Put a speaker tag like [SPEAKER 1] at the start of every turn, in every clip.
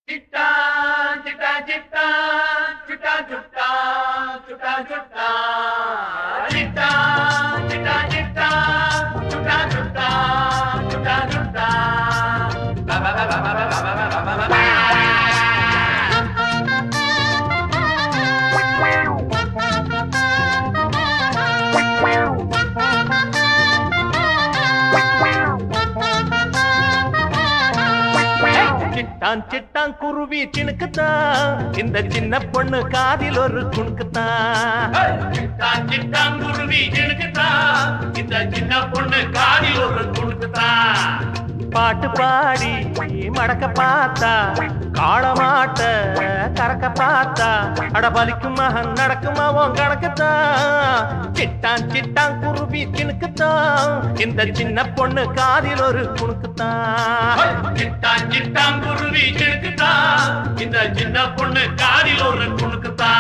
[SPEAKER 1] చిట్టా చిట్టా చిట్టా చిట్టా చుట్టా చుట్టా చుట్టా చిట్టా చిట్టా చిట్టా చుట్టా చుట్టా చుట్టా చుట్టా బా బా బా బా బా బా బా బా బా బా బా.
[SPEAKER 2] சிட்டான் சிட்டான் குருவி சினுக்குத்தான் இந்த சின்ன பொண்ணு காதில் ஒரு குணுக்குத்தான்
[SPEAKER 1] சிட்டா சிட்டா குருவி ஜினுக்குதா இந்த சின்ன பொண்ணு காதில் ஒரு குடுக்குதா
[SPEAKER 2] பாட்டு பாடி மடக்க பார்த்தா காளமாட்ட கறக்க பார்த்தா அட பலிக்கும் மகன் நடக்குமா உன் கணக்குத்தான் சிட்டான் சிட்டான் குருவி சினுக்குத்தான் இந்த சின்ன பொண்ணு காதில் ஒரு குணுக்குத்தான்
[SPEAKER 1] சிட்டா சிட்டா குருவி ஜினுக்குதா இந்த சின்ன பொண்ணு காதில் ஒரு குடுக்குதா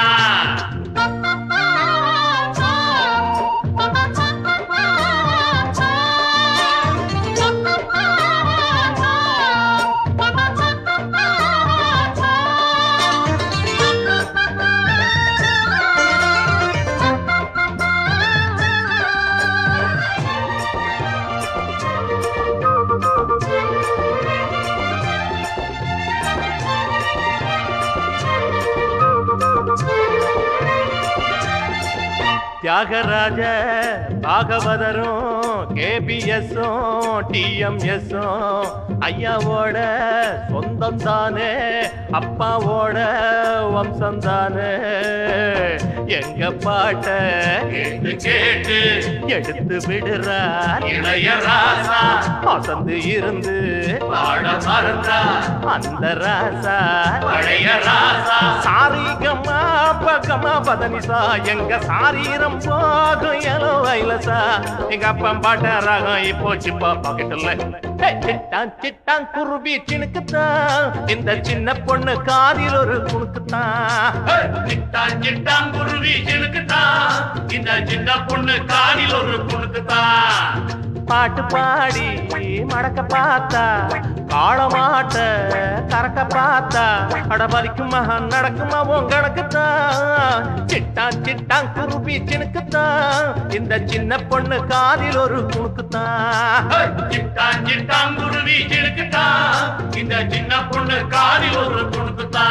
[SPEAKER 2] தியாகராஜ பாகவதரும் கேபிஎஸும் டிஎம்எஸும் ஐயாவோட சொந்தம் தானே அப்பாவோட வம்சம் தானே எங்க பாட்ட
[SPEAKER 1] கேட்டு கேட்டு
[SPEAKER 2] எடுத்து விடுறார்
[SPEAKER 1] இளையராசா
[SPEAKER 2] அசந்து இருந்து
[SPEAKER 1] பாட மறந்தா
[SPEAKER 2] அந்த ராசா
[SPEAKER 1] பழைய ராசா
[SPEAKER 2] சாரிகமா பகமா பதனிசா எங்க சாரீரம் போகும் எலோ வைலசா எங்க அப்பன் பாட்ட ராகம் இப்போ சிப்பா பாக்கெட்டுல சிட்டான் சிட்டான் குருவி சினுக்குத்தான் இந்த சின்ன பொண்ணு காதில் ஒரு குணுக்குத்தான்
[SPEAKER 1] சிட்டா சிட்டா குருவி ஜினுக்குதா இந்த சின்ன பொண்ணு காதில் ஒரு குடுக்குதா
[SPEAKER 2] பாட்டு பாடி மடக்க பார்த்தா காளமாட்ட கறக்க பார்த்தா அடபலிக்கும் மகன் நடக்குமா உன் கணக்குத்தான் சிட்டான் சிட்டான் குருவி சினுக்குத்தான் இந்த சின்ன பொண்ணு காதில் ஒரு குணுக்குத்தான்
[SPEAKER 1] சிட்டா சிட்டா குருவி ஜினுக்குதா இந்த சின்ன பொண்ணு காதில் ஒரு குடுக்குதா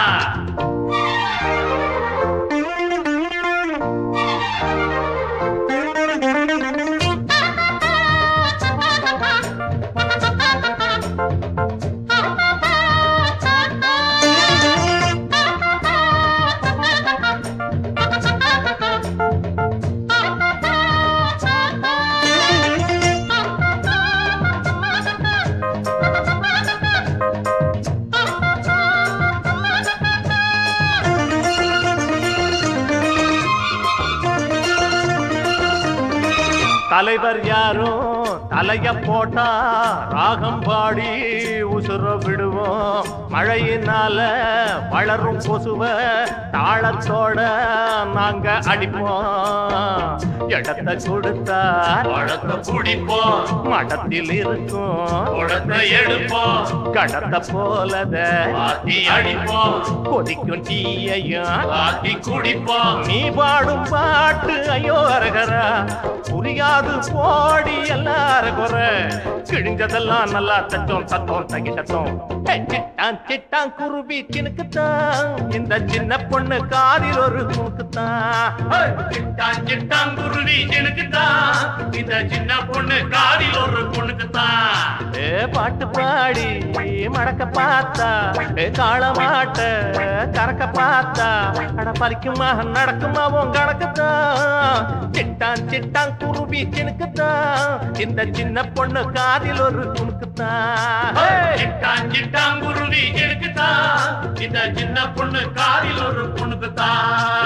[SPEAKER 2] தலைவர் யாரும் தலைய போட்டா ராகம் பாடி உசுர விடுவோம் மழையினால வளரும் கொசுவ தாளத்தோட நாங்க அடிப்போம் இடத்தை கொடுத்தா
[SPEAKER 1] பழத்தை குடிப்போம்
[SPEAKER 2] மடத்தில் இருக்கும்
[SPEAKER 1] குடத்தை எடுப்போம்
[SPEAKER 2] கடத்த போலத
[SPEAKER 1] ஆத்தி அடிப்போம்
[SPEAKER 2] கொதிக்கும் டீயையும்
[SPEAKER 1] ஆத்தி குடிப்போம்
[SPEAKER 2] நீ பாடும் பாட்டு ஐயோ அரகரா புரியாது போடி எல்லார குறை கிழிஞ்சதெல்லாம் நல்லா தச்சோம் தத்தோம் தகிட்டத்தோம் சிட்டான் சிட்டான் குருவி சினுக்குத்தான் இந்த சின்ன பொண்ணு காதில் ஒரு குணுக்குத்தான்
[SPEAKER 1] சிட்டான் சிட்டான் குருவி ஜினுக்குதான் இந்த சின்ன பொண்ணு காதில் ஒரு பொண்ணுக்குத்தான்
[SPEAKER 2] ஏ பாட்டு பாடி மடக்க பார்த்தா ஏ காளமாட்ட கறக்க பார்த்தா அட பறிக்குமா நடக்குமா உன் கணக்குத்தான் சிட்டான் சிட்டான் குருவி சினுக்குத்தான் இந்த சின்ன பொண்ணு காதில் ஒரு குணுக்குத்தான்
[SPEAKER 1] சிட்டான் சிட்டான் குருவி ஜினுக்குதான் இந்த சின்ன பொண்ணு காதில் ஒரு பொண்ணுக்குத்தான்